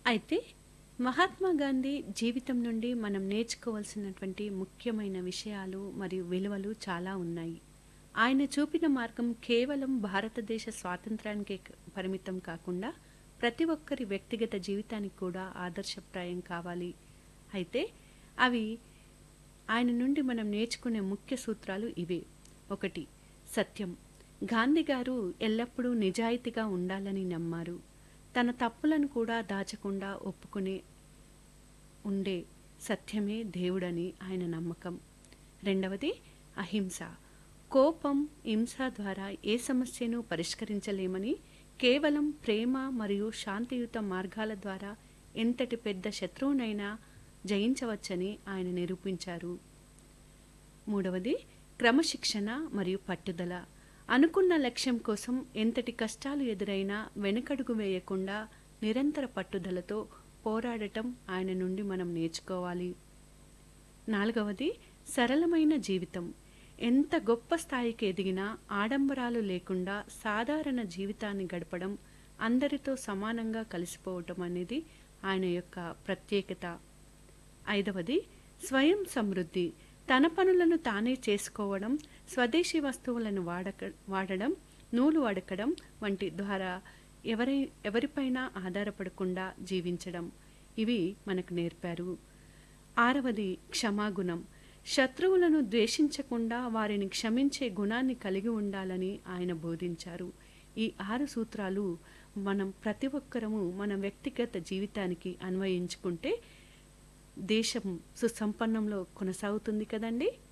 అయితే మహాత్మా గాంధీ జీవితం నుండి మనం నేర్చుకోవాల్సినటువంటి ముఖ్యమైన విషయాలు మరియు విలువలు చాలా ఉన్నాయి ఆయన చూపిన మార్గం కేవలం భారతదేశ స్వాతంత్రానికి పరిమితం కాకుండా ప్రతి ఒక్కరి వ్యక్తిగత జీవితానికి కూడా ఆదర్శప్రాయం కావాలి అయితే అవి ఆయన నుండి మనం నేర్చుకునే ముఖ్య సూత్రాలు ఇవే ఒకటి సత్యం గాంధీ గారు ఎల్లప్పుడూ నిజాయితీగా ఉండాలని నమ్మారు తన తప్పులను కూడా దాచకుండా ఒప్పుకునే ఉండే సత్యమే దేవుడని ఆయన నమ్మకం రెండవది అహింస కోపం హింస ద్వారా ఏ సమస్యను పరిష్కరించలేమని కేవలం ప్రేమ మరియు శాంతియుత మార్గాల ద్వారా ఎంతటి పెద్ద శత్రువునైనా జయించవచ్చని ఆయన నిరూపించారు మూడవది క్రమశిక్షణ మరియు పట్టుదల అనుకున్న లక్ష్యం కోసం ఎంతటి కష్టాలు ఎదురైనా వెనుకడుగు వేయకుండా నిరంతర పట్టుదలతో పోరాడటం ఆయన నుండి మనం నేర్చుకోవాలి నాలుగవది సరళమైన జీవితం ఎంత గొప్ప స్థాయికి ఎదిగినా ఆడంబరాలు లేకుండా సాధారణ జీవితాన్ని గడపడం అందరితో సమానంగా కలిసిపోవటం అనేది ఆయన యొక్క ప్రత్యేకత ఐదవది స్వయం సమృద్ధి తన పనులను తానే చేసుకోవడం స్వదేశీ వస్తువులను వాడక వాడడం నూలు అడకడం వంటి ద్వారా ఎవరి ఎవరిపైనా ఆధారపడకుండా జీవించడం ఇవి మనకు నేర్పారు ఆరవది క్షమాగుణం శత్రువులను ద్వేషించకుండా వారిని క్షమించే గుణాన్ని కలిగి ఉండాలని ఆయన బోధించారు ఈ ఆరు సూత్రాలు మనం ప్రతి ఒక్కరము మన వ్యక్తిగత జీవితానికి అన్వయించుకుంటే దేశం సుసంపన్నంలో కొనసాగుతుంది కదండి